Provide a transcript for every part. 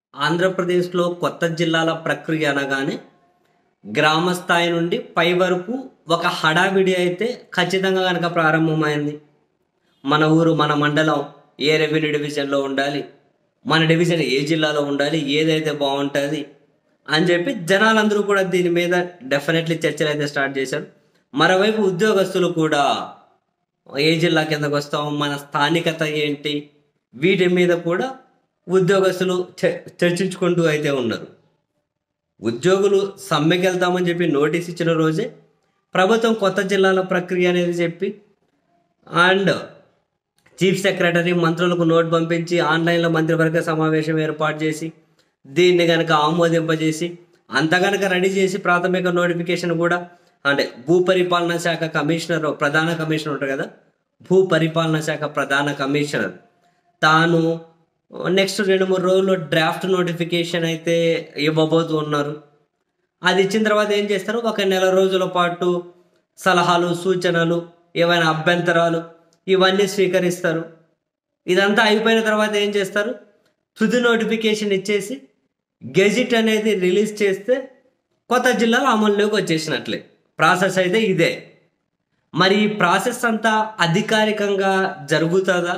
ఆంధ్రప్రదేశ్లో కొత్త జిల్లాల ప్రక్రియ అనగానే గ్రామ స్థాయి నుండి పై వరకు ఒక హడావిడి అయితే ఖచ్చితంగా కనుక ప్రారంభమైంది మన ఊరు మన మండలం ఏ రెవెన్యూ డివిజన్లో ఉండాలి మన డివిజన్ ఏ జిల్లాలో ఉండాలి ఏదైతే బాగుంటుంది అని చెప్పి జనాలందరూ కూడా దీని మీద డెఫినెట్లీ చర్చలు అయితే స్టార్ట్ చేశారు మరోవైపు ఉద్యోగస్తులు కూడా ఏ జిల్లా కిందకు వస్తాం మన స్థానికత ఏంటి వీటి మీద కూడా ఉద్యోగస్తులు చ- చర్చించుకుంటూ అయితే ఉన్నారు ఉద్యోగులు సమ్మెకి వెళ్తామని చెప్పి నోటీస్ ఇచ్చిన రోజే ప్రభుత్వం కొత్త జిల్లాల ప్రక్రియ అనేది చెప్పి అండ్ చీఫ్ సెక్రటరీ మంత్రులకు నోట్ పంపించి ఆన్లైన్లో మంత్రివర్గ సమావేశం ఏర్పాటు చేసి దీన్ని కనుక ఆమోదింపజేసి అంత కనుక రెడీ చేసి ప్రాథమిక నోటిఫికేషన్ కూడా అంటే భూ పరిపాలన శాఖ కమిషనర్ ప్రధాన కమిషనర్ ఉంటారు కదా భూ పరిపాలన శాఖ ప్రధాన కమిషనర్ తాను నెక్స్ట్ రెండు మూడు రోజుల్లో డ్రాఫ్ట్ నోటిఫికేషన్ అయితే ఇవ్వబోతూ ఉన్నారు అది ఇచ్చిన తర్వాత ఏం చేస్తారు ఒక నెల రోజుల పాటు సలహాలు సూచనలు ఏమైనా అభ్యంతరాలు ఇవన్నీ స్వీకరిస్తారు ఇదంతా అయిపోయిన తర్వాత ఏం చేస్తారు తుది నోటిఫికేషన్ ఇచ్చేసి గెజిట్ అనేది రిలీజ్ చేస్తే కొత్త జిల్లాలు అమల్లోకి వచ్చేసినట్లే ప్రాసెస్ అయితే ఇదే మరి ఈ ప్రాసెస్ అంతా అధికారికంగా జరుగుతుందా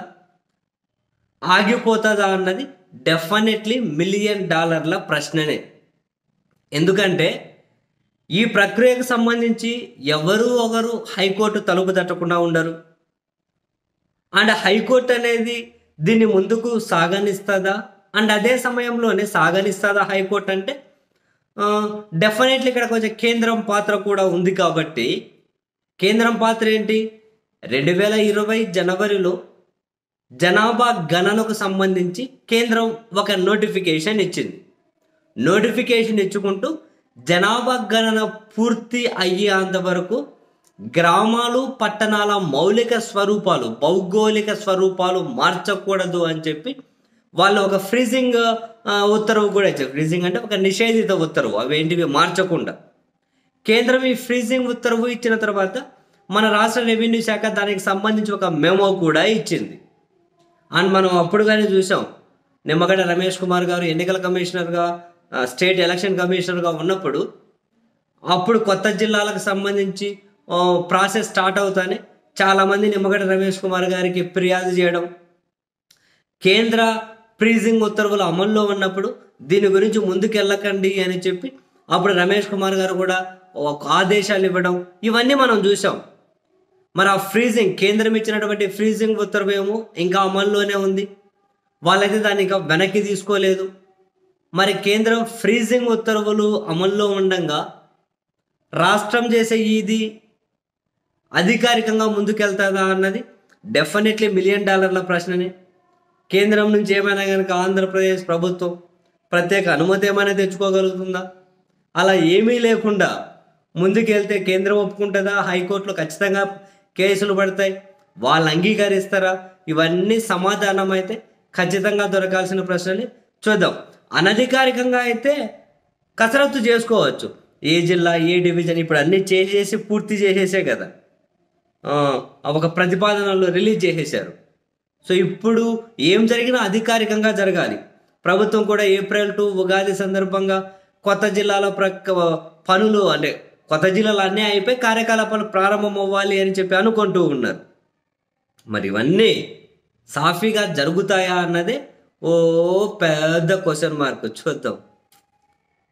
ఆగిపోతుందా అన్నది డెఫినెట్లీ మిలియన్ డాలర్ల ప్రశ్ననే ఎందుకంటే ఈ ప్రక్రియకు సంబంధించి ఎవరు ఒకరు హైకోర్టు తలుపు తట్టకుండా ఉండరు అండ్ హైకోర్టు అనేది దీన్ని ముందుకు సాగనిస్తుందా అండ్ అదే సమయంలోనే సాగనిస్తుందా హైకోర్టు అంటే డెఫినెట్లీ ఇక్కడ కొంచెం కేంద్రం పాత్ర కూడా ఉంది కాబట్టి కేంద్రం పాత్ర ఏంటి రెండు వేల ఇరవై జనవరిలో జనాభా గణనకు సంబంధించి కేంద్రం ఒక నోటిఫికేషన్ ఇచ్చింది నోటిఫికేషన్ ఇచ్చుకుంటూ జనాభా గణన పూర్తి అయ్యేంత వరకు గ్రామాలు పట్టణాల మౌలిక స్వరూపాలు భౌగోళిక స్వరూపాలు మార్చకూడదు అని చెప్పి వాళ్ళు ఒక ఫ్రీజింగ్ ఆ, ఉత్తర్వు కూడా ఇచ్చారు ఫ్రీజింగ్ అంటే ఒక నిషేధిత ఉత్తర్వు అవేంటివి మార్చకుండా కేంద్రం ఈ ఫ్రీజింగ్ ఉత్తర్వు ఇచ్చిన తర్వాత మన రాష్ట్ర రెవెన్యూ శాఖ దానికి సంబంధించి ఒక మెమో కూడా ఇచ్చింది అండ్ మనం అప్పుడు కానీ చూసాం నిమ్మగడ్డ రమేష్ కుమార్ గారు ఎన్నికల కమిషనర్గా ఆ, స్టేట్ ఎలక్షన్ కమిషనర్గా ఉన్నప్పుడు అప్పుడు కొత్త జిల్లాలకు సంబంధించి ఆ, ప్రాసెస్ స్టార్ట్ అవుతానే చాలామంది నిమ్మగడ్డ రమేష్ కుమార్ గారికి ఫిర్యాదు చేయడం కేంద్ర ఫ్రీజింగ్ ఉత్తర్వులు అమల్లో ఉన్నప్పుడు దీని గురించి ముందుకెళ్ళకండి అని చెప్పి అప్పుడు రమేష్ కుమార్ గారు కూడా ఒక ఆదేశాలు ఇవ్వడం ఇవన్నీ మనం చూసాం మరి ఆ ఫ్రీజింగ్ కేంద్రం ఇచ్చినటువంటి ఫ్రీజింగ్ ఉత్తర్వు ఏమో ఇంకా అమల్లోనే ఉంది వాళ్ళైతే దాన్ని ఇంకా వెనక్కి తీసుకోలేదు మరి కేంద్రం ఫ్రీజింగ్ ఉత్తర్వులు అమల్లో ఉండగా రాష్ట్రం చేసే ఇది అధికారికంగా ముందుకెళ్తుందా అన్నది డెఫినెట్లీ మిలియన్ డాలర్ల ప్రశ్ననే కేంద్రం నుంచి ఏమైనా కనుక ఆంధ్రప్రదేశ్ ప్రభుత్వం ప్రత్యేక అనుమతి ఏమైనా తెచ్చుకోగలుగుతుందా అలా ఏమీ లేకుండా ముందుకెళ్తే కేంద్రం ఒప్పుకుంటుందా హైకోర్టులో ఖచ్చితంగా కేసులు పడతాయి వాళ్ళు అంగీకరిస్తారా ఇవన్నీ సమాధానం అయితే ఖచ్చితంగా దొరకాల్సిన ప్రశ్నలు చూద్దాం అనధికారికంగా అయితే కసరత్తు చేసుకోవచ్చు ఏ జిల్లా ఏ డివిజన్ ఇప్పుడు అన్నీ చేసేసి పూర్తి చేసేసే కదా ఆ, ఒక ప్రతిపాదనలు రిలీజ్ చేసేశారు సో ఇప్పుడు ఏం జరిగినా అధికారికంగా జరగాలి ప్రభుత్వం కూడా ఏప్రిల్ టు ఉగాది సందర్భంగా కొత్త జిల్లాల ప్రక్క పనులు అంటే కొత్త జిల్లాలు అన్నీ అయిపోయి కార్యకలాపాలు ప్రారంభం అవ్వాలి అని చెప్పి అనుకుంటూ ఉన్నారు మరి ఇవన్నీ సాఫీగా జరుగుతాయా అన్నదే ఓ పెద్ద క్వశ్చన్ మార్క్ చూద్దాం